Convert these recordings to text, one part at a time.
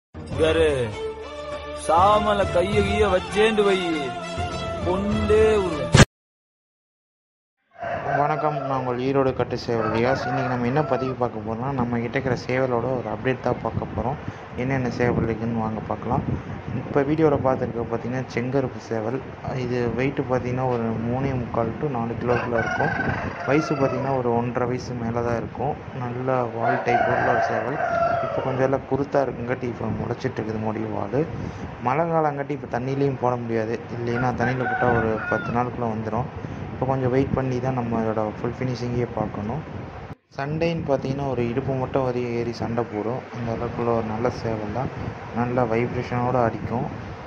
யாரு சாமல கைய கைய வச்சேண்டு வை கொண்டே விடுவேன் வணக்கம் நான் உங்கள் ஈரோடு கட்டு சேவல் ரியாஸ் இன்றைக்கி நம்ம என்ன பதிவு பார்க்க போகிறோம்னா நம்ம கிட்ட இருக்கிற சேவலோட ஒரு அப்டேட் தான் பார்க்க போகிறோம் என்னென்ன சேவல் இருக்குன்னு வாங்க பார்க்கலாம் இப்போ வீடியோவில் பார்த்துருக்க பார்த்தீங்கன்னா செங்கருப்பு சேவல் இது வெயிட்டு பார்த்தீங்கன்னா ஒரு மூணே முக்கால் டு நாலு கிலோக்குள்ளே இருக்கும் வயசு பார்த்தீங்கன்னா ஒரு ஒன்றரை வயசு மேலே தான் இருக்கும் நல்ல வால் டைப் உள்ள ஒரு சேவல் இப்போ கொஞ்சம் எல்லாம் குருத்தாக இருக்குங்காட்டி இப்போ முளைச்சிட்டு இருக்குது முடிவு வால் மழை காலங்காட்டி இப்போ தண்ணியிலையும் போட முடியாது இல்லைன்னா தண்ணியில் போட்டால் ஒரு பத்து நாளுக்குள்ளே வந்துடும் இப்போ கொஞ்சம் வெயிட் பண்ணி தான் நம்ம இதோட ஃபுல் ஃபினிஷிங்கே பார்க்கணும் சண்டைன்னு பார்த்தீங்கன்னா ஒரு இடுப்பு மட்டும் வரி ஏறி சண்டை போடும் அந்த அளவுக்குள்ள ஒரு நல்ல சேவல் தான் நல்ல வைப்ரேஷனோடு அடிக்கும்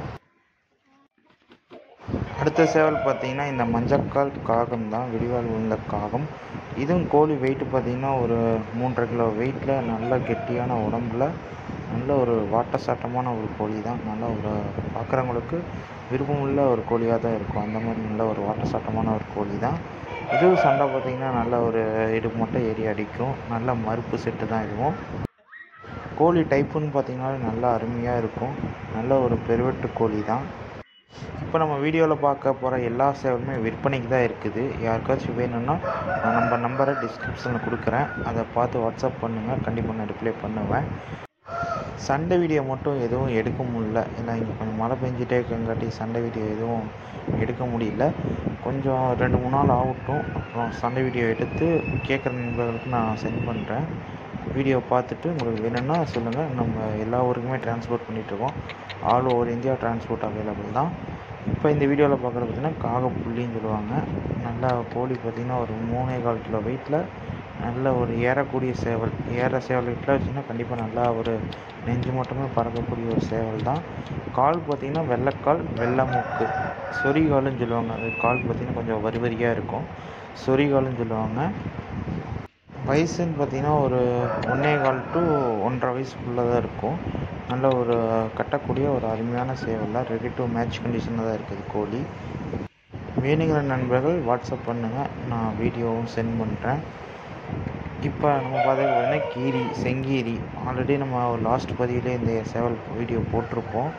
அடுத்த சேவல் பார்த்தீங்கன்னா இந்த மஞ்சக்கால் காகம் தான் வெடிவால் உள்ள காகம் இதுவும் கோழி வெயிட் பார்த்தீங்கன்னா ஒரு மூன்றரை கிலோ வெயிட்டில் நல்ல கெட்டியான உடம்புல நல்ல ஒரு வாட்டசாட்டமான ஒரு கோழி தான் நல்ல ஒரு பார்க்குறவங்களுக்கு விருப்பமுள்ள ஒரு கோழியாக தான் இருக்கும் அந்த மாதிரி நல்ல ஒரு வாட்டசாட்டமான ஒரு கோழி தான் இதுவும் சண்டை பார்த்தீங்கன்னா நல்ல ஒரு இடுப்பு மட்டும் ஏறி அடிக்கும் நல்ல மறுப்பு செட்டு தான் இதுவும் கோழி டைப்புன்னு பார்த்தீங்கன்னா நல்லா அருமையாக இருக்கும் நல்ல ஒரு பெருவெட்டு கோழி தான் இப்போ நம்ம வீடியோவில் பார்க்க போகிற எல்லா சேவலுமே விற்பனைக்கு தான் இருக்குது யாருக்காச்சும் வேணும்னா நான் நம்ம நம்பரை டிஸ்கிரிப்ஷனில் கொடுக்குறேன் அதை பார்த்து வாட்ஸ்அப் பண்ணுங்கள் கண்டிப்பாக நான் ரிப்ளை பண்ணுவேன் சண்டை வீடியோ மட்டும் எதுவும் எடுக்க முடியல ஏன்னா இங்கே கொஞ்சம் மழை பெஞ்சிட்டே இருக்கங்காட்டி சண்டை வீடியோ எதுவும் எடுக்க முடியல கொஞ்சம் ரெண்டு மூணு நாள் ஆகட்டும் அப்புறம் சண்டை வீடியோ எடுத்து கேட்குற நண்பர்களுக்கு நான் சென்ட் பண்ணுறேன் வீடியோ பார்த்துட்டு உங்களுக்கு வேணும்னா சொல்லுங்கள் நம்ம எல்லா ஊருக்குமே டிரான்ஸ்போர்ட் பண்ணிகிட்ருக்கோம் all over India transport available தான் இப்போ இந்த வீடியோவில் பார்க்குறது பார்த்திங்கன்னா காகப்புள்ளின்னு சொல்லுவாங்க நல்லா கோழி பார்த்திங்கன்னா ஒரு மூணே கால் கிலோ வெயிட்டில் நல்ல ஒரு ஏறக்கூடிய சேவல் ஏற சேவல் வீட்டில் வச்சுன்னா கண்டிப்பாக நல்லா ஒரு நெஞ்சு மட்டுமே பறக்கக்கூடிய ஒரு சேவல் தான் கால் பார்த்திங்கன்னா வெள்ளைக்கால் வெள்ளை மூக்கு சொரிகால்னு சொல்லுவாங்க அது கால் பார்த்திங்கன்னா கொஞ்சம் வரி வரியாக இருக்கும் சொரிகால்னு சொல்லுவாங்க வயசுன்னு பார்த்தீங்கன்னா ஒரு ஒன்றே கால் டு ஒன்றரை வயசுக்குள்ளே தான் இருக்கும் நல்ல ஒரு கட்டக்கூடிய ஒரு அருமையான சேவல் தான் ரெடி டு மேட்ச் கண்டிஷனில் தான் இருக்குது கோழி வேணுங்கிற நண்பர்கள் வாட்ஸ்அப் பண்ணுங்கள் நான் வீடியோவும் சென்ட் பண்ணுறேன் இப்போ நம்ம பார்த்தீங்கன்னா கீரி செங்கீரி ஆல்ரெடி நம்ம லாஸ்ட் பதிவிலே இந்த சேவல் வீடியோ போட்டிருப்போம்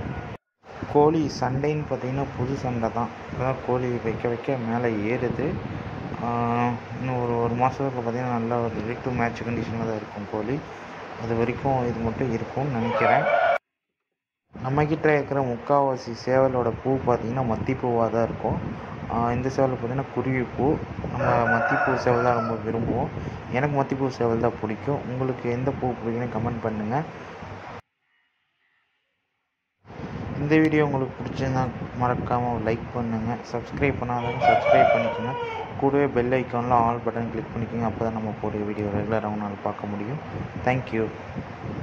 கோழி சண்டைன்னு பார்த்தீங்கன்னா புது சண்டை தான் இப்போதான் கோழி வைக்க வைக்க மேலே ஏறுது இன்னும் ஒரு ஒரு மாதத்துக்கு பார்த்தீங்கன்னா நல்லா ஒரு ரெடி டு மேட்ச் கண்டிஷனில் தான் இருக்கும் கோழி அது வரைக்கும் இது மட்டும் இருக்கும்னு நினைக்கிறேன் நம்மக்கிட்ட இருக்கிற முக்கால்வாசி சேவலோட பூ பார்த்திங்கன்னா மத்திப்பூவாக தான் இருக்கும் இந்த சேவல் பார்த்திங்கன்னா குருவிப்பூ நம்ம மத்திப்பூ சேவல் தான் ரொம்ப விரும்புவோம் எனக்கு மத்திப்பூ சேவல் தான் பிடிக்கும் உங்களுக்கு எந்த பூ பிடிக்குன்னு கமெண்ட் பண்ணுங்கள் இந்த வீடியோ உங்களுக்கு பிடிச்சிருந்தா மறக்காமல் லைக் பண்ணுங்கள் சப்ஸ்கிரைப் பண்ணாதவங்க சப்ஸ்கிரைப் பண்ணிக்கோங்க கூடவே பெல் ஐக்கானில் ஆல் பட்டன் கிளிக் பண்ணிக்கோங்க அப்போ தான் நம்ம போடுற வீடியோ ரெகுலராக உங்களால் பார்க்க முடியும் தேங்க்யூ